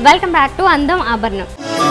welcome back to అందం ఆభరణం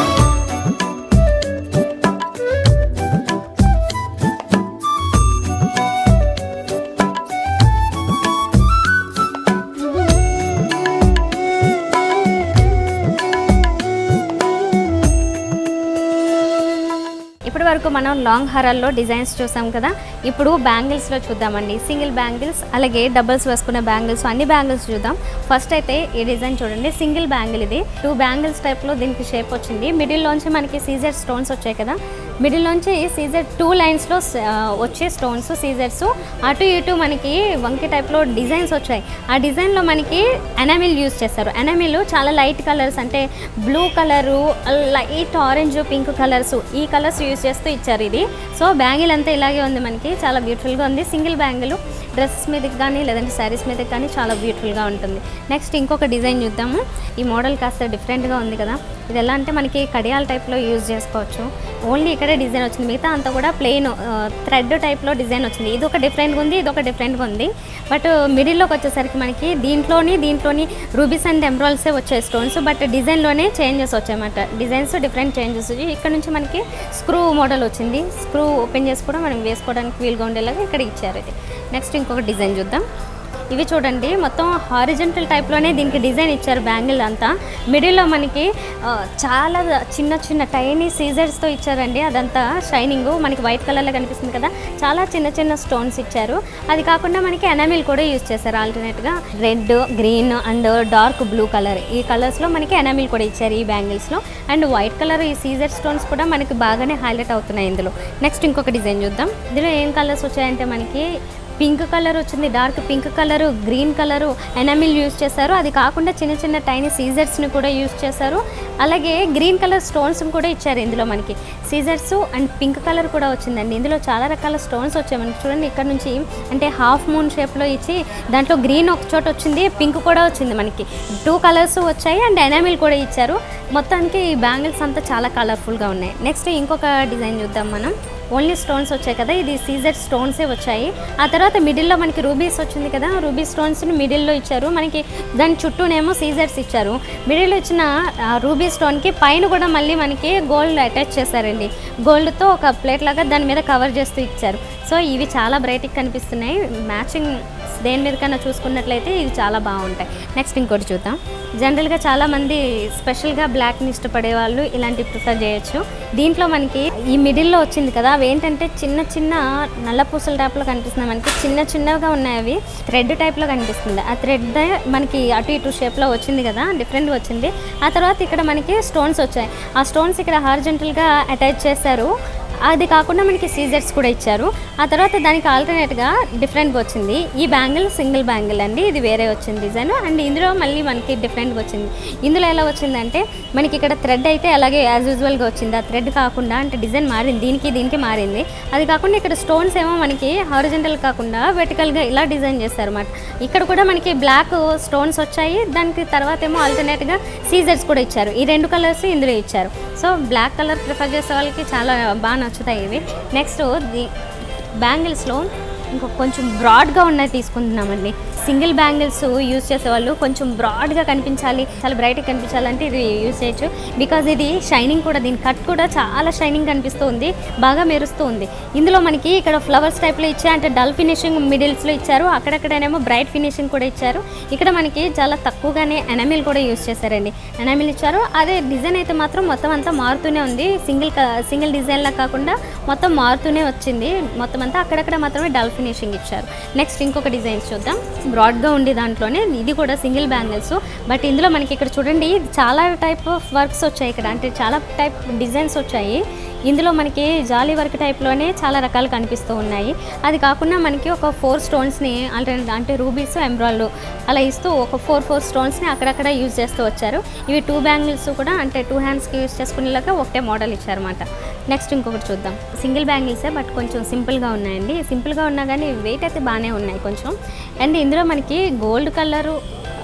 ఇప్పటి వరకు మనం లాంగ్ హారాల్లో డిజైన్స్ చూసాం కదా ఇప్పుడు బ్యాంగిల్స్లో చూద్దామండి సింగిల్ బ్యాంగిల్స్ అలాగే డబుల్స్ వేసుకున్న బ్యాంగిల్స్ అన్ని బ్యాంగిల్స్ చూద్దాం ఫస్ట్ అయితే ఈ డిజైన్ చూడండి సింగిల్ బ్యాంగిల్ ఇది టూ బ్యాంగిల్స్ టైప్లో దీనికి షేప్ వచ్చింది మిడిల్లోంచి మనకి సీజర్ స్టోన్స్ వచ్చాయి కదా మిడిల్లోంచి సీజర్ టూ లైన్స్లో వచ్చే స్టోన్స్ సీజర్స్ అటు ఇటు మనకి వంకి టైప్లో డిజైన్స్ వచ్చాయి ఆ డిజైన్లో మనకి ఎనామిల్ యూజ్ చేస్తారు ఎనామిల్ చాలా లైట్ కలర్స్ అంటే blue colour light orange pink colours ఈ కలర్స్ యూజ్ చేస్తూ ఇచ్చారు ఇది సో బ్యాంగిల్ అంతా ఇలాగే ఉంది మనకి చాలా బ్యూటిఫుల్గా ఉంది సింగిల్ బ్యాంగిల్ డ్రెస్సెస్ మీదకి కానీ లేదంటే శారీస్ మీదకి కానీ చాలా బ్యూటిఫుల్గా ఉంటుంది నెక్స్ట్ ఇంకొక డిజైన్ చూద్దాము ఈ మోడల్ కాస్త డిఫరెంట్గా ఉంది కదా ఇది ఎలా అంటే మనకి కడియాల టైప్లో యూజ్ చేసుకోవచ్చు ఓన్లీ ఇక్కడే డిజైన్ వచ్చింది మిగతా అంతా కూడా ప్లెయిన్ థ్రెడ్ టైప్లో డిజైన్ వచ్చింది ఇది ఒక డిఫరెంట్గా ఉంది ఇది ఒక డిఫరెంట్గా ఉంది బట్ మిడిల్లోకి వచ్చేసరికి మనకి దీంట్లోని దీంట్లోని రూబీస్ అండ్ ఎమ్రాల్సే వచ్చాయి స్టోన్స్ బట్ డిజైన్లోనే చేంజెస్ వచ్చాయన్నమాట డిజైన్స్ డిఫరెంట్ చేంజెస్ ఇక్కడ నుంచి మనకి స్క్రూ మోడల్ వచ్చింది స్క్రూ ఓపెన్ చేసి కూడా మనం వేసుకోవడానికి వీలుగా ఉండేలాగా ఇక్కడ ఇచ్చారు ఇది నెక్స్ట్ ఇంకొక డిజైన్ చూద్దాం ఇవి చూడండి మొత్తం హారిజెంటల్ టైప్లోనే దీనికి డిజైన్ ఇచ్చారు బ్యాంగిల్ అంతా మిడిల్లో మనకి ఆ, చాలా చిన్న చిన్న టైనీ సీజర్స్తో ఇచ్చారండి అదంతా షైనింగ్ మనకి వైట్ కలర్లో కనిపిస్తుంది కదా చాలా చిన్న చిన్న స్టోన్స్ ఇచ్చారు అది కాకుండా మనకి ఎనామిల్ కూడా యూజ్ చేశారు ఆల్టర్నేట్గా red green and dark blue colour ఈ కలర్స్లో మనకి ఎనామిల్ కూడా ఇచ్చారు ఈ బ్యాంగిల్స్లో అండ్ వైట్ కలర్ ఈ సీజర్ స్టోన్స్ కూడా మనకి బాగానే హైలైట్ అవుతున్నాయి ఇందులో నెక్స్ట్ ఇంకొక డిజైన్ చూద్దాం ఇందులో ఏం కలర్స్ వచ్చాయంటే మనకి పింక్ కలర్ వచ్చింది dark pink colour green colour enamel use చేశారు అది కాకుండా చిన్న చిన్న టైనీ సీజర్స్ని కూడా యూజ్ చేశారు అలాగే గ్రీన్ కలర్ స్టోన్స్ కూడా ఇచ్చారు ఇందులో మనకి సీజర్స్ అండ్ పింక్ కలర్ కూడా వచ్చిందండి ఇందులో చాలా రకాల స్టోన్స్ వచ్చాయి మనకి చూడండి ఇక్కడ నుంచి అంటే హాఫ్ మూన్ షేప్లో ఇచ్చి దాంట్లో గ్రీన్ ఒక చోట వచ్చింది పింక్ కూడా వచ్చింది మనకి టూ కలర్స్ వచ్చాయి అండ్ ఎనామిల్ కూడా ఇచ్చారు మొత్తానికి ఈ బ్యాంగిల్స్ అంతా చాలా కలర్ఫుల్గా ఉన్నాయి నెక్స్ట్ ఇంకొక డిజైన్ చూద్దాం మనం ఓన్లీ స్టోన్స్ వచ్చాయి కదా ఇది సీజర్ స్టోన్సే వచ్చాయి ఆ తర్వాత మిడిల్లో మనకి రూబీస్ వచ్చింది కదా రూబీ స్టోన్స్ని మిడిల్లో ఇచ్చారు మనకి దాని చుట్టూనేమో సీజర్స్ ఇచ్చారు మిడిల్లో ఇచ్చిన ఆ రూబీ స్టోన్కి పైన కూడా మళ్ళీ మనకి గోల్డ్ అటాచ్ చేశారండి గోల్డ్తో ఒక ప్లేట్ లాగా దాని మీద కవర్ చేస్తూ ఇచ్చారు సో ఇవి చాలా బ్రైట్గా కనిపిస్తున్నాయి మ్యాచింగ్ దేని మీద కన్నా చూసుకున్నట్లయితే ఇవి చాలా బాగుంటాయి నెక్స్ట్ ఇంకోటి చూద్దాం జనరల్గా చాలామంది స్పెషల్గా బ్లాక్ని ఇష్టపడే వాళ్ళు ఇలాంటివి ప్రిఫర్ చేయొచ్చు దీంట్లో మనకి ఈ మిడిల్లో వచ్చింది కదా అవి ఏంటంటే చిన్న చిన్న నల్ల పూసల టైప్లో కనిపిస్తుంది మనకి చిన్న చిన్నగా ఉన్నాయి అవి థ్రెడ్ టైప్లో కనిపిస్తుంది ఆ థ్రెడ్ మనకి అటు ఇటు షేప్లో వచ్చింది కదా డిఫరెంట్గా వచ్చింది ఆ తర్వాత ఇక్కడ మనకి స్టోన్స్ వచ్చాయి ఆ స్టోన్స్ ఇక్కడ హార్జెంటల్గా అటాచ్ చేశారు అది కాకుండా మనకి సీజర్స్ కూడా ఇచ్చారు ఆ తర్వాత దానికి ఆల్టర్నేట్గా డిఫరెంట్గా వచ్చింది ఈ బ్యాంగిల్ సింగిల్ బ్యాంగిల్ అండి ఇది వేరే వచ్చింది డిజైన్ అండ్ ఇందులో మళ్ళీ మనకి డిఫరెంట్గా వచ్చింది ఇందులో ఎలా వచ్చిందంటే మనకి ఇక్కడ థ్రెడ్ అయితే అలాగే యాజ్ యూజువల్గా వచ్చింది ఆ థ్రెడ్ కాకుండా అంటే డిజైన్ మారింది దీనికి దీనికి మారింది అది కాకుండా ఇక్కడ స్టోన్స్ ఏమో మనకి హారిజెంటల్ కాకుండా వెటికల్గా ఇలా డిజైన్ చేస్తారు అన్నమాట ఇక్కడ కూడా మనకి బ్లాక్ స్టోన్స్ వచ్చాయి దానికి తర్వాత ఏమో ఆల్టర్నేట్గా సీజర్స్ కూడా ఇచ్చారు ఈ రెండు కలర్స్ ఇందులో ఇచ్చారు సో బ్లాక్ కలర్ ప్రిఫర్ చేసే వాళ్ళకి చాలా బాగా నచ్చుతాయి ఇవి నెక్స్ట్ ది బ్యాంగిల్స్లో ఇంకొక కొంచెం బ్రాడ్గా ఉన్నది తీసుకుంటున్నామండి సింగిల్ బ్యాంగిల్స్ యూజ్ చేసేవాళ్ళు కొంచెం బ్రాడ్గా కనిపించాలి చాలా బ్రైట్గా కనిపించాలంటే ఇది యూజ్ చేయొచ్చు బికాజ్ ఇది షైనింగ్ కూడా దీని కట్ కూడా చాలా షైనింగ్ కనిపిస్తూ ఉంది బాగా మెరుస్తూ ఉంది ఇందులో మనకి ఇక్కడ ఫ్లవర్స్ టైప్లో ఇచ్చా అంటే డల్ ఫినిషింగ్ మిడిల్స్లో ఇచ్చారు అక్కడక్కడనేమో బ్రైట్ ఫినిషింగ్ కూడా ఇచ్చారు ఇక్కడ మనకి చాలా తక్కువగానే ఎనామిల్ కూడా యూజ్ చేశారండి ఎనామిల్ ఇచ్చారు అదే డిజైన్ అయితే మాత్రం మొత్తం అంతా మారుతూనే ఉంది సింగిల్ సింగిల్ డిజైన్లా కాకుండా మొత్తం మారుతూనే వచ్చింది మొత్తం అంతా అక్కడక్కడ మాత్రమే డల్ ఫినిషింగ్ ఇచ్చారు నెక్స్ట్ ఇంకొక డిజైన్స్ చూద్దాం బ్రాడ్గా ఉండే దాంట్లోనే ఇది కూడా సింగిల్ బ్యాంగిల్స్ బట్ ఇందులో మనకి ఇక్కడ చూడండి చాలా టైప్ ఆఫ్ వర్క్స్ వచ్చాయి ఇక్కడ అంటే చాలా టైప్ డిజైన్స్ వచ్చాయి ఇందులో మనకి జాలీ వర్క్ టైప్లోనే చాలా రకాలు కనిపిస్తూ ఉన్నాయి అది కాకుండా మనకి ఒక ఫోర్ స్టోన్స్ని ఆల్టర్నేట్ అంటే రూబీస్ ఎమ్రాల్డ్ అలా ఇస్తూ ఒక ఫోర్ ఫోర్ స్టోన్స్ని అక్కడక్కడ యూజ్ చేస్తూ వచ్చారు ఇవి టూ బ్యాంగిల్స్ కూడా అంటే టూ హ్యాండ్స్కి యూజ్ చేసుకునేలాగా ఒకటే మోడల్ ఇచ్చారన్నమాట నెక్స్ట్ ఇంకొకటి చూద్దాం సింగిల్ బ్యాంగిల్సే బట్ కొంచెం సింపుల్గా ఉన్నాయండి సింపుల్గా ఉన్నా కానీ వెయిట్ అయితే బాగానే ఉన్నాయి కొంచెం అండ్ ఇందులో మనకి గోల్డ్ కలరు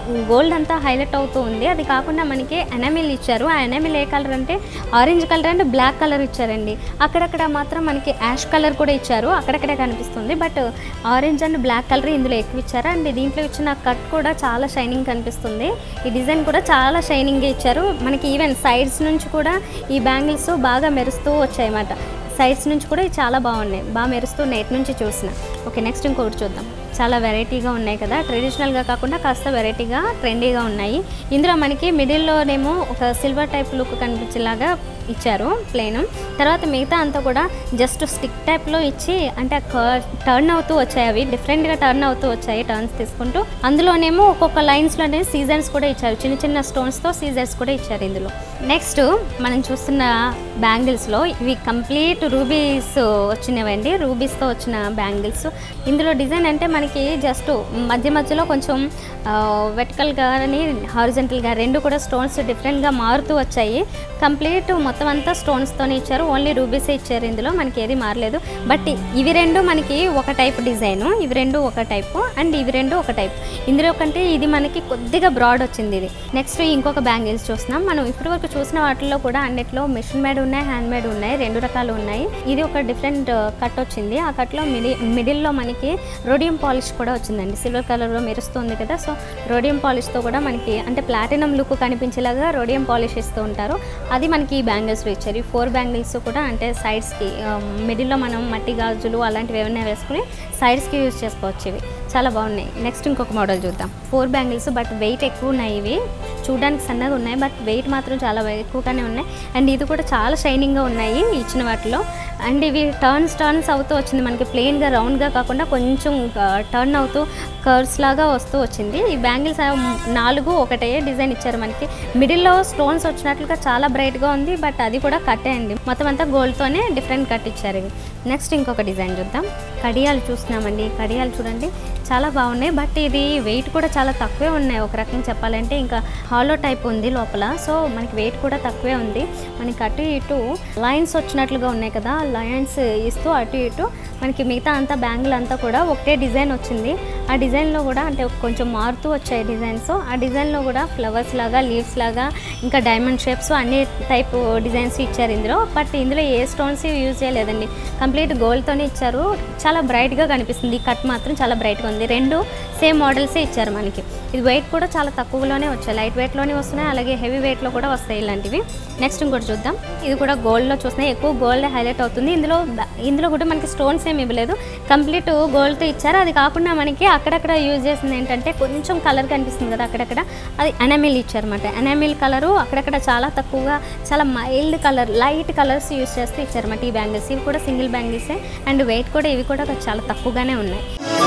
గోల్డ్ అంతా హైలైట్ అవుతూ ఉంది అది కాకుండా మనకి ఎనామిల్ ఇచ్చారు ఆ ఎనామిల్ ఏ కలర్ అంటే orange colour and black colour ఇచ్చారండి అక్కడక్కడ మాత్రం మనకి యాష్ కలర్ కూడా ఇచ్చారు అక్కడక్కడే కనిపిస్తుంది but orange and black colour ఇందులో ఎక్కువ ఇచ్చారు అండ్ దీంట్లో ఇచ్చిన కట్ కూడా చాలా షైనింగ్ కనిపిస్తుంది ఈ డిజైన్ కూడా చాలా షైనింగ్ ఇచ్చారు మనకి ఈవెన్ సైడ్స్ నుంచి కూడా ఈ బ్యాంగిల్స్ బాగా మెరుస్తూ వచ్చాయన్నమాట సైడ్స్ నుంచి కూడా ఇవి చాలా బాగున్నాయి బాగా మెరుస్తూ నెట్ నుంచి చూసిన ఓకే నెక్స్ట్ ఇంకొకటి చూద్దాం చాలా వెరైటీగా ఉన్నాయి కదా ట్రెడిషనల్గా కాకుండా కాస్త వెరైటీగా ట్రెండీగా ఉన్నాయి ఇందులో మనకి మిడిల్లోనేమో ఒక సిల్వర్ టైప్ లుక్ కనిపించేలాగా ఇచ్చారు ప్లేన్ తర్వాత మిగతా అంతా కూడా జస్ట్ స్టిక్ టైప్లో ఇచ్చి అంటే టర్న్ అవుతూ వచ్చాయి అవి డిఫరెంట్గా టర్న్ అవుతూ వచ్చాయి టర్న్స్ తీసుకుంటూ అందులోనేమో ఒక్కొక్క లైన్స్లోనే సీజన్స్ కూడా ఇచ్చారు చిన్న చిన్న స్టోన్స్తో సీజర్స్ కూడా ఇచ్చారు ఇందులో నెక్స్ట్ మనం చూస్తున్న బ్యాంగిల్స్లో ఇవి కంప్లీట్ రూబీస్ వచ్చినవండి రూబీస్తో వచ్చిన బ్యాంగిల్స్ ఇందులో డిజైన్ అంటే మనకి జస్ట్ మధ్య మధ్యలో కొంచెం వెటికల్గా అని హారిజెంటల్గా రెండు కూడా స్టోన్స్ డిఫరెంట్గా మారుతూ వచ్చాయి కంప్లీట్ మొత్తం అంతా స్టోన్స్తోనే ఇచ్చారు ఓన్లీ రూబీసే ఇచ్చారు ఇందులో మనకి ఏది మారలేదు బట్ ఇవి రెండు మనకి ఒక టైప్ డిజైన్ ఇవి రెండు ఒక టైప్ అండ్ ఇవి రెండు ఒక టైప్ ఇందులో కంటే ఇది మనకి కొద్దిగా బ్రాడ్ వచ్చింది ఇది నెక్స్ట్ ఇంకొక బ్యాంగిల్స్ చూస్తున్నాం మనం ఇప్పటి వరకు చూసిన వాటిల్లో కూడా అన్నిట్లో మిషన్ మేడ్ ఉన్నాయి హ్యాండ్ మేడ్ ఉన్నాయి రెండు రకాలు ఉన్నాయి ఇది ఒక డిఫరెంట్ కట్ వచ్చింది ఆ కట్లో మిడి మిడిల్లో మనకి రోడియం పాలిష్ కూడా వచ్చిందండి సిల్వర్ కలర్లో మెరుస్తుంది కదా సో రోడియం పాలిష్తో కూడా మనకి అంటే ప్లాటినం లుక్ కనిపించేలాగా రోడియం పాలిష్ ఇస్తూ ఉంటారు అది మనకి ఈ బ్యాంగిల్స్లో ఇచ్చారు ఈ ఫోర్ బ్యాంగిల్స్ కూడా అంటే సైడ్స్కి మిడిల్లో మనం మట్టి గాజులు అలాంటివి ఏమైనా వేసుకుని సైడ్స్కి యూజ్ చేసుకోవచ్చు ఇవి చాలా బాగున్నాయి నెక్స్ట్ ఇంకొక మోడల్ చూద్దాం ఫోర్ బ్యాంగిల్స్ బట్ వెయిట్ ఎక్కువ ఉన్నాయి ఇవి చూడడానికి సన్నగా ఉన్నాయి బట్ వెయిట్ మాత్రం చాలా ఎక్కువగానే ఉన్నాయి అండ్ ఇది కూడా చాలా షైనింగ్గా ఉన్నాయి ఇచ్చిన వాటిలో అండ్ ఇవి టర్న్స్ టర్న్స్ అవుతూ వచ్చింది మనకి ప్లెయిన్గా రౌండ్గా కాకుండా కొంచెం టర్న్ అవుతూ కర్వ్స్ లాగా వస్తూ వచ్చింది ఈ బ్యాంగిల్స్ నాలుగు ఒకటే డిజైన్ ఇచ్చారు మనకి మిడిల్లో స్టోన్స్ వచ్చినట్లుగా చాలా బ్రైట్గా ఉంది బట్ అది కూడా కట్టే అండి మొత్తం అంతా గోల్డ్తోనే డిఫరెంట్ కట్ ఇచ్చారు ఇవి నెక్స్ట్ ఇంకొక డిజైన్ చూద్దాం కడియాలు చూస్తున్నామండి కడియాలు చూడండి చాలా బాగున్నాయి బట్ ఇది వెయిట్ కూడా చాలా తక్కువే ఉన్నాయి ఒక రకంగా చెప్పాలంటే ఇంకా హాలో టైప్ ఉంది లోపల సో మనకి వెయిట్ కూడా తక్కువే ఉంది మనకి అటు ఇటు లైన్స్ వచ్చినట్లుగా ఉన్నాయి కదా లైన్స్ ఇస్తూ అటు ఇటు మనకి మిగతా అంతా బ్యాంగిల్ అంతా కూడా ఒకటే డిజైన్ వచ్చింది ఆ డిజైన్లో కూడా అంటే కొంచెం మారుతూ వచ్చాయి డిజైన్స్ ఆ డిజైన్లో కూడా ఫ్లవర్స్ లాగా లీవ్స్ లాగా ఇంకా డైమండ్ షేప్స్ అన్ని టైప్ డిజైన్స్ ఇచ్చారు ఇందులో బట్ ఇందులో ఏ స్టోన్స్ యూజ్ చేయలేదండి కంప్లీట్ గోల్డ్తోనే ఇచ్చారు చాలా బ్రైట్గా కనిపిస్తుంది ఈ కట్ మాత్రం చాలా బ్రైట్గా ఉంది రెండు సేమ్ మోడల్సే ఇచ్చారు మనకి ఇది వెయిట్ కూడా చాలా తక్కువలోనే వచ్చాయి లైట్ వెయిట్లోనే వస్తున్నాయి అలాగే హెవీ వెయిట్లో కూడా వస్తాయి ఇలాంటివి నెక్స్ట్ ఇంకోటి చూద్దాం ఇది కూడా గోల్డ్లో చూస్తున్నాయి ఎక్కువ గోల్డ్ హైలైట్ అవుతుంది ఇందులో ఇందులో కూడా మనకి స్టోన్స్ ఏమి ఇవ్వలేదు కంప్లీట్ గోల్డ్తో ఇచ్చారు అది కాకుండా మనకి అక్కడక్కడ యూజ్ చేసింది ఏంటంటే కొంచెం కలర్ కనిపిస్తుంది కదా అక్కడక్కడ అది ఎనామిల్ ఇచ్చారు అనమాట ఎనామిల్ కలరు అక్కడక్కడ చాలా తక్కువగా చాలా mild colour light colours use చేస్తే ఇచ్చారన్నమాట ఈ బ్యాంగిల్స్ ఇవి కూడా సింగిల్ బ్యాంగిల్సే అండ్ వెయిట్ కూడా ఇవి కూడా చాలా తక్కువగానే ఉన్నాయి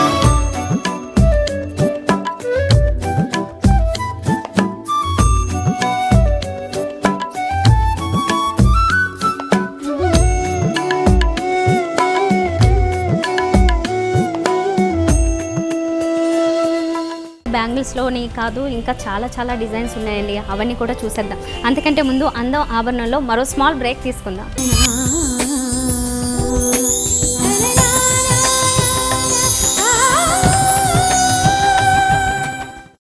బ్యాంగిల్స్లోని కాదు ఇంకా చాలా చాలా డిజైన్స్ ఉన్నాయండి అవన్నీ కూడా చూసేద్దాం అంతకంటే ముందు అందం ఆభరణంలో మరో స్మాల్ బ్రేక్ తీసుకుందాం